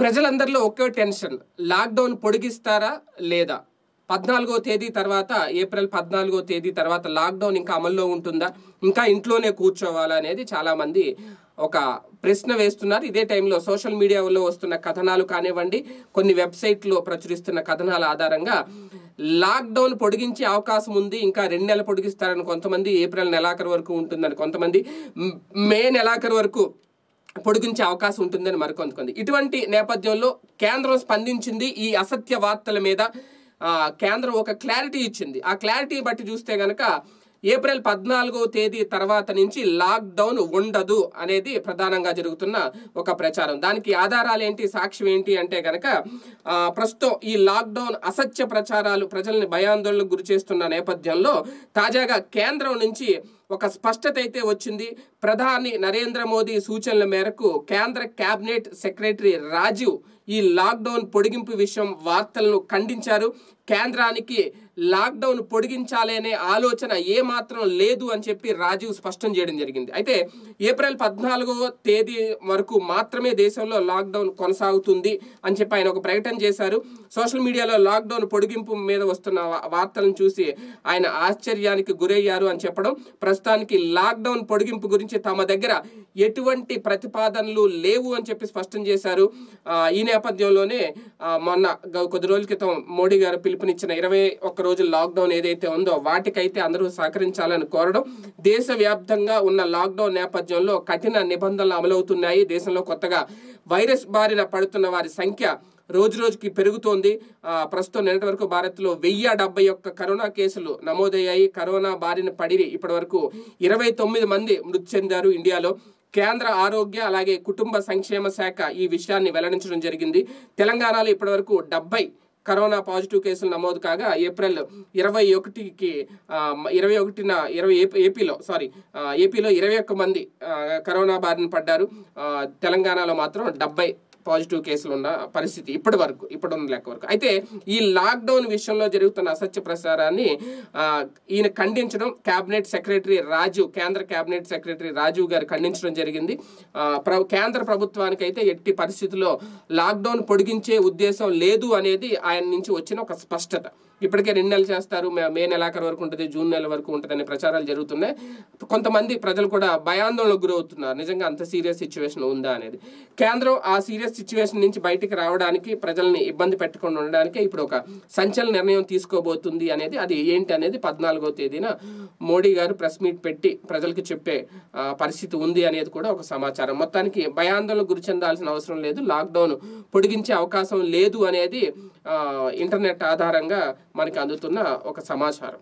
ప్రజలందరిలో ఒకే tension lockdown పొడిగిస్తారా లేదా పద్నాలుగో తేదీ తర్వాత ఏప్రిల్ పద్నాలుగో తేదీ తర్వాత లాక్డౌన్ ఇంకా అమల్లో ఉంటుందా ఇంకా ఇంట్లోనే కూర్చోవాలా అనేది చాలామంది ఒక ప్రశ్న వేస్తున్నారు ఇదే టైంలో సోషల్ మీడియాలో వస్తున్న కథనాలు కానివ్వండి కొన్ని వెబ్సైట్లో ప్రచురిస్తున్న కథనాల ఆధారంగా లాక్డౌన్ పొడిగించే అవకాశం ఉంది ఇంకా రెండు నెలలు పొడిగిస్తారని కొంతమంది ఏప్రిల్ నెలాఖరు వరకు ఉంటుందని కొంతమంది మ్, మే నెలాఖరు వరకు పొడిగించే అవకాశం ఉంటుందని మరికొంతమంది ఇటువంటి నేపథ్యంలో కేంద్రం స్పందించింది ఈ అసత్య వార్తల మీద ఆ, కేంద్రం ఒక క్లారిటీ ఇచ్చింది ఆ క్లారిటీ బట్టి చూస్తే గనక ఏప్రిల్ పద్నాలుగో తేదీ తర్వాత నుంచి లాక్డౌన్ ఉండదు అనేది ప్రధానంగా జరుగుతున్న ఒక ప్రచారం దానికి ఆధారాలు ఏంటి సాక్ష్యం ఏంటి అంటే గనక ఆ, ప్రస్తుతం ఈ లాక్డౌన్ అసత్య ప్రచారాలు ప్రజల్ని భయాందోళనకు గురి చేస్తున్న నేపథ్యంలో తాజాగా కేంద్రం నుంచి ఒక స్పష్టత అయితే వచ్చింది ప్రధాని నరేంద్ర మోదీ సూచనల మేరకు కేంద్ర కేబినెట్ సెక్రటరీ రాజీవ్ ఈ లాక్డౌన్ పొడిగింపు విషయం వార్తలను ఖండించారు కేంద్రానికి లాక్డౌన్ పొడిగించాలి అనే ఆలోచన ఏమాత్రం లేదు అని చెప్పి రాజీవ్ స్పష్టం చేయడం జరిగింది అయితే ఏప్రిల్ పద్నాలుగవ తేదీ వరకు మాత్రమే దేశంలో లాక్డౌన్ కొనసాగుతుంది అని చెప్పి ఆయన ఒక ప్రకటన చేశారు సోషల్ మీడియాలో లాక్డౌన్ పొడిగింపు మీద వస్తున్న వా- వార్తలను చూసి ఆయన ఆశ్చర్యానికి గురయ్యారు అని చెప్పడం ప్రస్తుతానికి లాక్డౌన్ పొడిగింపు గురించి తమ దగ్గర ఎటువంటి ప్రతిపాదనలు లేవు అని చెప్పి స్పష్టం చేశారు ఆ, ఈ నేపథ్యంలోనే ఆ, మొన్న గ- కొద్ది రోజుల క్రితం మోడీ గారు పిలుపునిచ్చిన ఇరవై ఒక్క రోజుల లాక్డౌన్ ఏదైతే ఉందో వాటికైతే అందరూ సహకరించాలని కోరడం దేశవ్యాప్తంగా ఉన్న లాక్డౌన్ నేపథ్యంలో కఠిన నిబంధనలు అమలవుతున్నాయి దేశంలో కొత్తగా వైరస్ బారిన పడుతున్న వారి సంఖ్య రోజు రోజుకి పెరుగుతోంది ఆ, ప్రస్తుతం నిన్నటి వరకు భారత్లో వెయ్యి డెబ్బై ఒక్క కరోనా కేసులు నమోదయ్యాయి కరోనా బారిన పడి ఇప్పటి వరకు ఇరవై తొమ్మిది మంది మృతి చెందారు ఇండియాలో కేంద్ర ఆరోగ్య అలాగే కుటుంబ సంక్షేమ శాఖ ఈ విషయాన్ని వెల్లడించడం జరిగింది తెలంగాణలో ఇప్పటివరకు డెబ్బై కరోనా పాజిటివ్ కేసులు నమోదు కాగా ఏప్రిల్ ఇరవై ఒకటికి ఇరవై ఒకటిన ఇరవై ఏపీ ఏపీలో సారీ ఏపీలో ఇరవై ఒక్క మంది ఆ, కరోనా బారిన పడ్డారు ఆ, తెలంగాణలో మాత్రం డెబ్బై పాజిటివ్ కేసులు ఉన్న పరిస్థితి ఇప్పటి వరకు ఇప్పుడు ఉన్న లెక్క వరకు అయితే ఈ లాక్డౌన్ విషయంలో జరుగుతున్న అసత్య ప్రసారాన్ని ఆ, ఈయన ఖండించడం కేబినెట్ సెక్రటరీ రాజీవ్ కేంద్ర కేబినెట్ సెక్రటరీ రాజీవ్ గారు ఖండించడం జరిగింది ఆ, ప్ర- కేంద్ర ప్రభుత్వానికి అయితే ఎట్టి పరిస్థితుల్లో లాక్డౌన్ పొడిగించే ఉద్దేశం లేదు అనేది ఆయన నుంచి వచ్చిన ఒక స్పష్టత ఇప్పటికే రెండు నెలలు చేస్తారు మే- మే నెలాఖరు వరకు ఉంటుంది జూన్ నెల వరకు ఉంటుంది అనే ప్రచారాలు జరుగుతున్నాయి కొంతమంది ప్రజలు కూడా భయాందోళనకు గురవుతున్నారు నిజంగా అంత సీరియస్ సిచ్యువేషన్ ఉందా అనేది కేంద్రం ఆ సీరియస్ సిచ్యువేషన్ నుంచి బయటికి రావడానికి ప్రజల్ని ఇబ్బంది పెట్టకుండా ఉండడానికి ఇప్పుడు ఒక సంచలన నిర్ణయం తీసుకోబోతుంది అనేది అది ఏంటి అనేది పద్నాలుగో తేదీన మోడీ గారు ప్రెస్ మీట్ పెట్టి ప్రజలకు చెప్పే ఆ, పరిస్థితి ఉంది అనేది కూడా ఒక సమాచారం మొత్తానికి భయాందోళనకు గురి చెందాల్సిన అవసరం లేదు లాక్డౌన్ పొడిగించే అవకాశం లేదు అనేది ఆ, ఇంటర్నెట్ ఆధారంగా మనకి అందుతున్న ఒక సమాచారం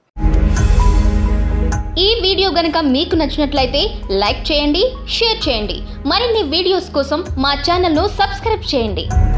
ఈ వీడియో గనుక మీకు నచ్చినట్లయితే లైక్ చేయండి షేర్ చేయండి మరిన్ని వీడియోస్ కోసం మా ఛానల్ను సబ్స్క్రైబ్ చేయండి